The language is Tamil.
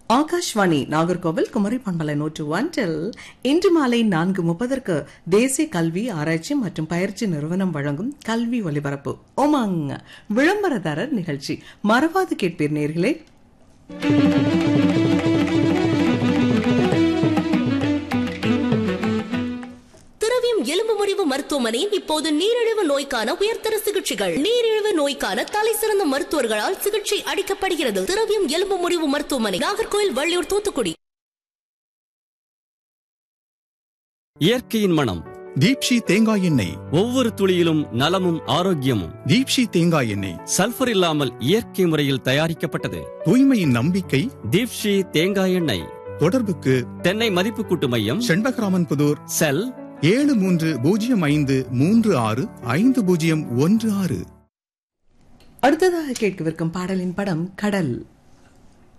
ஆகாஷ்வாணி நாகர்கோவில் குமரி பண்பலை நூற்று ஒன்றில் இன்று மாலை நான்கு முப்பதற்கு தேசிய கல்வி ஆராய்ச்சி மற்றும் பயிற்சி நிறுவனம் வழங்கும் கல்வி ஒலிபரப்பு ஓமாங் விளம்பரதாரர் நிகழ்ச்சி மறவாது கேட்பீர் நேர்களே திரவியம் எலும்பு முறிவு மருத்துவமனை இப்போது நீரிழிவு நோய்க்கான உயர்தர சிகிச்சைகள் நீரிழிவு நோய்க்கான தலை சிறந்த மருத்துவர்களால் சிகிச்சை அளிக்கப்படுகிறது திரவியம் எலும்பு முறிவு மருத்துவமனை நாகர்கோயில் வள்ளியூர் தூத்துக்குடி இயற்கையின் மனம் தீப்ஷி தேங்காய் எண்ணெய் ஒவ்வொரு துளியிலும் நலமும் ஆரோக்கியமும் தீப்ஷி தேங்காய் எண்ணெய் சல்பர் இல்லாமல் இயற்கை முறையில் தயாரிக்கப்பட்டது தூய்மையின் நம்பிக்கை தீப்ஷி தேங்காய் எண்ணெய் தொடர்புக்கு தென்னை மதிப்பு கூட்டு மையம் செண்பகராமன் புதூர் செல் ஏழு மூன்று பூஜ்ஜியம் ஐந்து மூன்று ஆறு ஐந்து பூஜ்ஜியம் ஒன்று ஆறு அடுத்ததாக கேட்கவிருக்கும் பாடலின் படம் கடல்